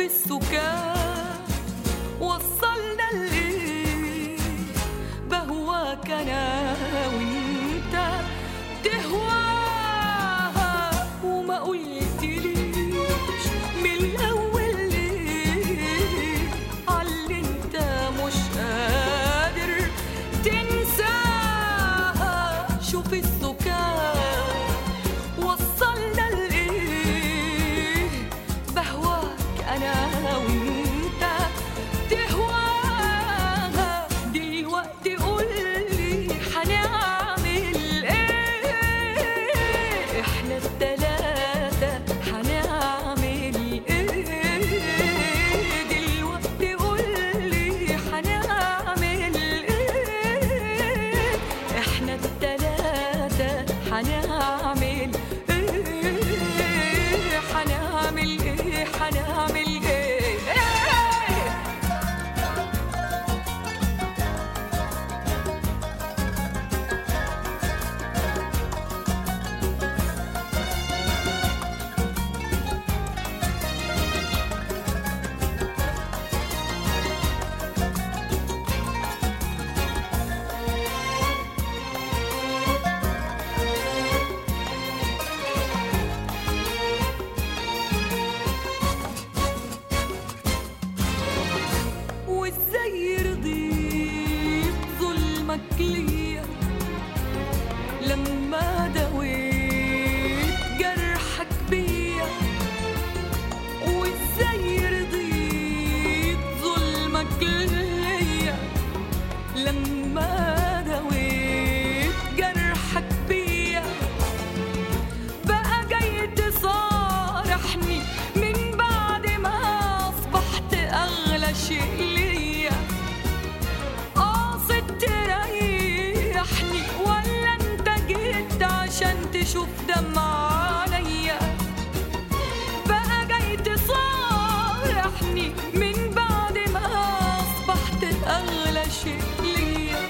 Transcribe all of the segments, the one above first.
السكان وصلنا لإيه بهواك أنا وأنت تهواها وما قلتليش من الأول ليه عاللي أنت مش قادر تنساها شوف السكان وصلنا لإيه بهواك أنا وأنت تهواها دلوقتي قولي هنعمل إيه إحنا التلاتة هنعمل إيه دلوقتي قولي هنعمل إيه إحنا التلاتة هنعمل إيه هنعمل إيه هنعمل إيه وازاي رضيت ظلمك ليا لما دويت جرحك بيا وازاي رضيت ظلمك ليا لما دويت جرحك بيا بقى جاي تصارحني من بعد ما اصبحت اغلى شيء ليا قاصد تريحني ولا انت جيت عشان تشوف دمع عليا بقى جاي تصارحني من بعد ما اصبحت اغلى شيء ليا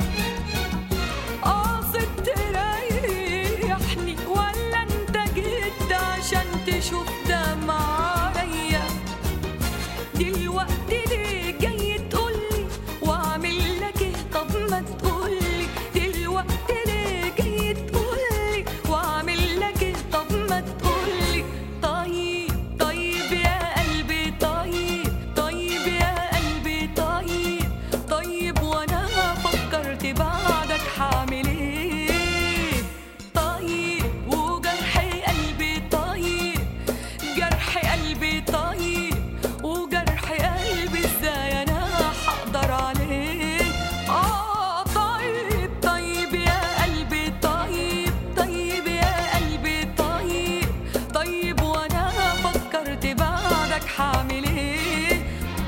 قاصد تريحني ولا انت جيت عشان تشوف دمع عليا دلوقتي ليه جاي تقولي واعمل لك ايه طب ما تقولي دلوقتي ليه جاي تقولي واعمل لك ايه طب ما تقولي طيب طيب يا قلبي طيب طيب يا قلبي طيب طيب وانا فكرت بعدك هعمل ايه طيب وجرح قلبي طيب جرح قلبي طيب وجرح قلبي ازاي انا هقدر عليه اه طيب طيب يا قلبي طيب طيب يا قلبي طيب طيب وانا فكرت بعدك هعمل ايه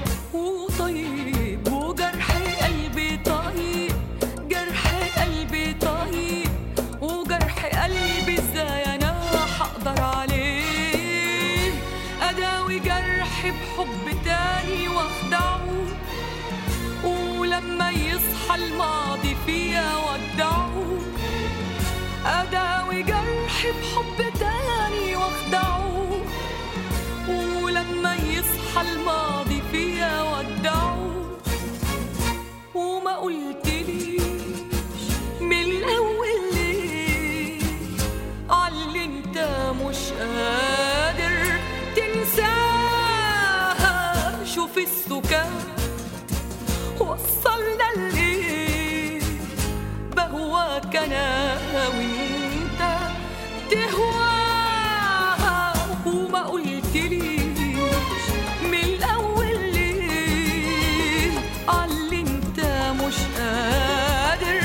وطيب وجرح قلبي طيب جرح قلبي طيب وجرح قلبي ازاي انا هقدر عليه اداوي جرحي بحب تاني واخدعه ولما يصحى الماضي فيا ودعه اداوي جرحي بحب تاني واخدعه ولما يصحى الماضي فيا ودعه وما قلتليش من الاول ليه عاللي انت مش قادر تنساها شوف السكات وصلنا لإيه بهواك أنا وأنت تهواها وما قلتليش من الأول ليه عاللي أنت مش قادر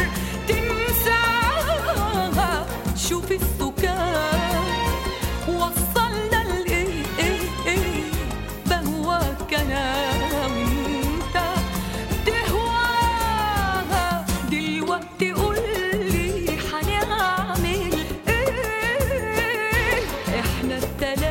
تنساها شوف السكات وصلنا لإيه إيه إيه بهواك أنا وأنت تهواها دلوقتي قولي هنعمل إيه إحنا التلاتة